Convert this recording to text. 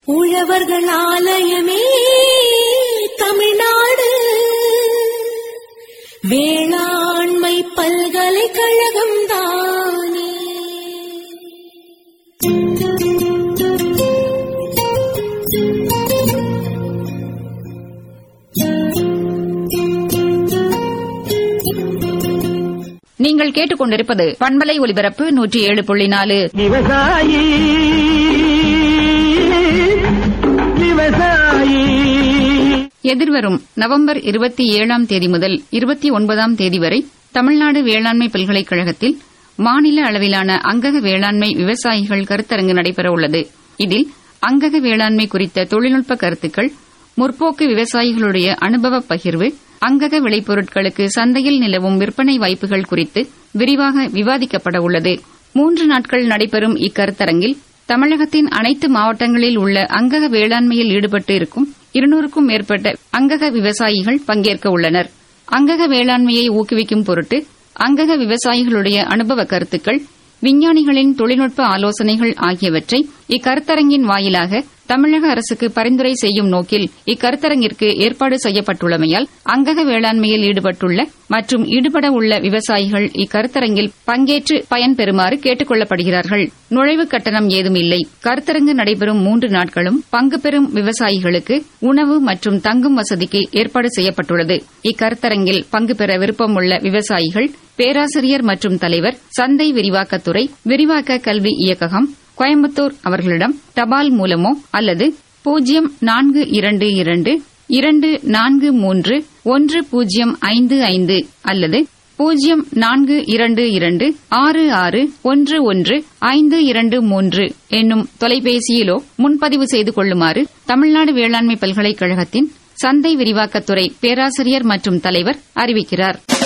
உழவர்கள் ஆலயமே தமிழ்நாடு வேளாண்மை பல்கலைக்கழகம் தானே நீங்கள் கேட்டுக்கொண்டிருப்பது பண்பலை ஒலிபரப்பு நூற்றி ஏழு புள்ளி நாலு விவசாயி விவசாயி எதிர்வரும் நவம்பர் இருபத்தி ஏழாம் தேதி முதல் இருபத்தி ஒன்பதாம் தேதி வரை தமிழ்நாடு வேளாண்மை பல்கலைக்கழகத்தில் மாநில அளவிலான அங்கக வேளாண்மை விவசாயிகள் கருத்தரங்கு நடைபெறவுள்ளது இதில் அங்கக வேளாண்மை குறித்த தொழில்நுட்ப கருத்துக்கள் முற்போக்கு விவசாயிகளுடைய அனுபவ பகிர்வு அங்கக விளைபொருட்களுக்கு சந்தையில் நிலவும் விற்பனை வாய்ப்புகள் குறித்து விரிவாக விவாதிக்கப்பட உள்ளது மூன்று நாட்கள் நடைபெறும் இக்கருத்தரங்கில் தமிழகத்தின் அனைத்து மாவட்டங்களில் உள்ள அங்கக வேளாண்மையில் ஈடுபட்டு இருக்கும் இருநூறுக்கும் மேற்பட்ட அங்கக விவசாயிகள் பங்கேற்க உள்ளனர் அங்கக வேளாண்மையை ஊக்குவிக்கும் பொருட்டு அங்கக விவசாயிகளுடைய அனுபவ கருத்துக்கள் விஞ்ஞானிகளின் தொழில்நுட்ப ஆலோசனைகள் ஆகியவற்றை இக்கருத்தரங்கின் வாயிலாக தமிழக அரசுக்கு பரிந்துரை செய்யும் நோக்கில் இக்கருத்தரங்கிற்கு ஏற்பாடு செய்யப்பட்டுள்ளமையால் அங்கக வேளாண்மையில் ஈடுபட்டுள்ள மற்றும் ஈடுபட உள்ள விவசாயிகள் இக்கருத்தரங்கில் பங்கேற்று பயன்பெறுமாறு கேட்டுக் கொள்ளப்படுகிறார்கள் நுழைவுக் கட்டணம் ஏதும் இல்லை கருத்தரங்கு நடைபெறும் மூன்று நாட்களும் பங்கு பெறும் விவசாயிகளுக்கு உணவு மற்றும் தங்கும் வசதிக்கு ஏற்பாடு செய்யப்பட்டுள்ளது இக்கருத்தரங்கில் பங்கு பெற விருப்பமுள்ள விவசாயிகள் பேராசிரியர் மற்றும் தலைவர் சந்தை விரிவாக்கத்துறை விரிவாக்க கல்வி இயக்ககம் கோயம்புத்தூர் அவர்களிடம் தபால் மூலமோ அல்லது பூஜ்ஜியம் நான்கு இரண்டு இரண்டு இரண்டு நான்கு மூன்று ஒன்று பூஜ்ஜியம் ஐந்து ஐந்து அல்லது பூஜ்ஜியம் நான்கு இரண்டு இரண்டு ஆறு ஆறு ஒன்று ஒன்று ஐந்து இரண்டு மூன்று என்னும் தொலைபேசியிலோ முன்பதிவு செய்து கொள்ளுமாறு தமிழ்நாடு வேளாண்மை பல்கலைக்கழகத்தின் சந்தை விரிவாக்கத்துறை பேராசிரியர் மற்றும் தலைவர் அறிவிக்கிறார்